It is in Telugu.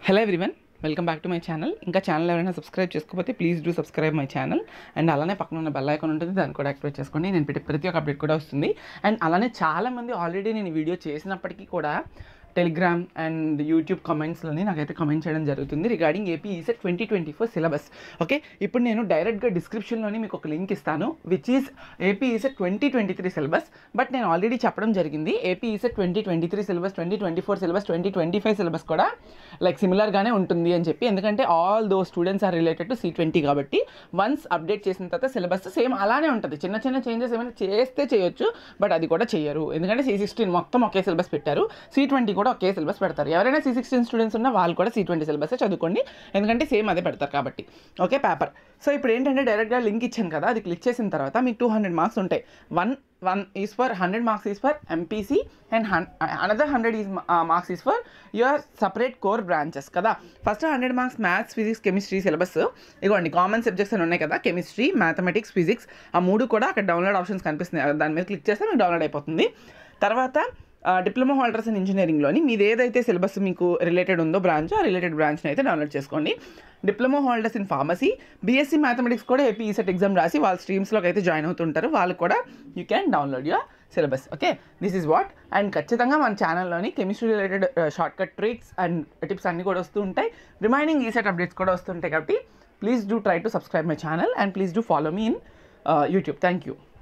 hello everyone welcome back to my channel ఇంకా ఛానల్ ఎవరైనా సబ్స్క్రైబ్ చేసుకోకపోతే please do subscribe my channel and అలానే పక్కన ఉన్న బెల్ ఐకాన్ ఉంటుంది దాన్ని కూడా యాక్టివేట్ చేసుకోండి నేను పెట్టే ప్రతి ఒక్క అప్డేట్ కూడా వస్తుంది అండ్ అలానే చాలామంది ఆల్రెడీ నేను ఈ వీడియో చేసినప్పటికీ కూడా టెలిగ్రామ్ అండ్ యూట్యూబ్ కమెంట్స్లోని నాకైతే కమెంట్ చేయడం జరుగుతుంది regarding AP ECET twenty twenty four syllabus okay ఇప్పుడు నేను డైరెక్ట్గా డిస్క్రిప్షన్లోని మీకు ఒక లింక్ ఇస్తాను which is AP ECET twenty twenty three syllabus but నేను ఆల్రెడీ చెప్పడం జరిగింది AP ECET twenty twenty three syllabus twenty twenty four syllabus twenty twenty five syllabus కూడా లైక్ సిమిలర్గానే ఉంటుంది అని చెప్పి ఎందుకంటే all those students are related to C twenty కాబట్టి వన్స్ అప్డేట్ చేసిన తర్వాత సిలబస్ సేమ్ అలానే ఉంటుంది చిన్న చిన్న చేంజెస్ ఏమైనా చేస్తే చేయొచ్చు బట్ అది కూడా చేయరు ఎందుకంటే సి సిక్స్టీన్ మొత్తం ఒకే సిలబస్ పెట్టారు సి ట్వంటీ కూడా ఒకే సిలబస్ పెడతారు ఎవరైనా సి సిక్స్టీన్ స్టూడెంట్స్ ఉన్నా వాళ్ళు కూడా సి ట్వంటీ సిలబస్ చదువుకోండి ఎందుకంటే సేమ్ అదే పెడతారు కాబట్టి ఓకే పేపర్ సో ఇప్పుడు ఏంటంటే డైరెక్ట్గా లింక్ ఇచ్చాను కదా అది క్లిక్ చేసిన తర్వాత మీకు టూ హండ్రెడ్ మార్క్స్ ఉంటాయి one one is for hundred marks is for MPC and హన్ another hundred is marks is for your separate core branches కదా first hundred marks maths physics chemistry syllabus ఇదిగోండి కామన్ సబ్జెక్ట్స్ అని ఉన్నాయి కదా కెమిస్ట్రీ మ్యాథమెటిక్స్ ఫిజిక్స్ ఆ మూడు కూడా అక్కడ డౌన్లోడ్ ఆప్షన్స్ కనిపిస్తున్నాయి దాని మీద క్లిక్ చేస్తే మీకు డౌన్లోడ్ అయిపోతుంది తర్వాత డిప్లొమా హోల్డర్స్ ఇన్ ఇంజనీరింగ్లోని మీది ఏదైతే సిలబస్ మీకు రిలేటెడ్ ఉందో బ్రాంచ్ ఆ రిలేటెడ్ బ్రాంచ్ని అయితే డౌన్లోడ్ చేసుకోండి diploma holders in pharmacy BSc mathematics కూడా ఏపీ ఈసెట్ ఎగ్జామ్ రాసి వాళ్ళ స్ట్రీమ్స్లోకి అయితే జాయిన్ అవుతుంటారు వాళ్ళు కూడా you can download your syllabus okay this is what and ఖచ్చితంగా మన ఛానల్లోని chemistry related shortcut tricks and tips అన్నీ కూడా వస్తూ ఉంటాయి రిమైనింగ్ ఈసెట్ అప్డేట్స్ కూడా వస్తుంటాయి కాబట్టి please do try to subscribe my channel and please do follow me in YouTube thank you